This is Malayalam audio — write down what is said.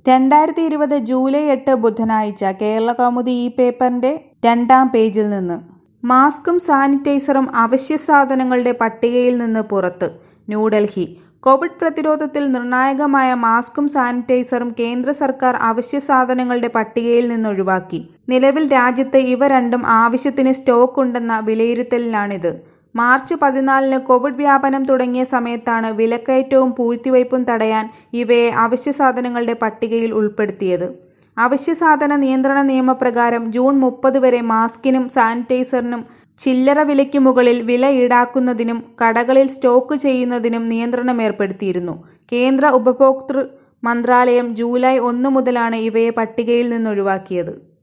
രണ്ടായിരത്തി ഇരുപത് ജൂലൈ എട്ട് ബുധനാഴ്ച കേരളകൗമുദി ഈ പേപ്പറിന്റെ രണ്ടാം പേജിൽ നിന്ന് മാസ്കും സാനിറ്റൈസറും അവശ്യസാധനങ്ങളുടെ പട്ടികയിൽ നിന്ന് പുറത്ത് ന്യൂഡൽഹി കോവിഡ് പ്രതിരോധത്തിൽ നിർണായകമായ മാസ്കും സാനിറ്റൈസറും കേന്ദ്ര സർക്കാർ അവശ്യസാധനങ്ങളുടെ പട്ടികയിൽ നിന്ന് ഒഴിവാക്കി നിലവിൽ രാജ്യത്ത് ഇവ രണ്ടും ആവശ്യത്തിന് സ്റ്റോക്ക് ഉണ്ടെന്ന വിലയിരുത്തലിലാണിത് മാർച്ച് പതിനാലിന് കോവിഡ് വ്യാപനം തുടങ്ങിയ സമയത്താണ് വിലക്കയറ്റവും പൂഴ്ത്തിവയ്പും തടയാൻ ഇവയെ അവശ്യസാധനങ്ങളുടെ പട്ടികയിൽ ഉൾപ്പെടുത്തിയത് അവശ്യസാധന നിയന്ത്രണ നിയമപ്രകാരം ജൂൺ മുപ്പത് വരെ മാസ്കിനും സാനിറ്റൈസറിനും ചില്ലറ വിലയ്ക്ക് മുകളിൽ വില ഈടാക്കുന്നതിനും കടകളിൽ സ്റ്റോക്ക് ചെയ്യുന്നതിനും നിയന്ത്രണം ഏർപ്പെടുത്തിയിരുന്നു കേന്ദ്ര ഉപഭോക്തൃ മന്ത്രാലയം ജൂലൈ ഒന്ന് മുതലാണ് ഇവയെ പട്ടികയിൽ നിന്ന് ഒഴിവാക്കിയത്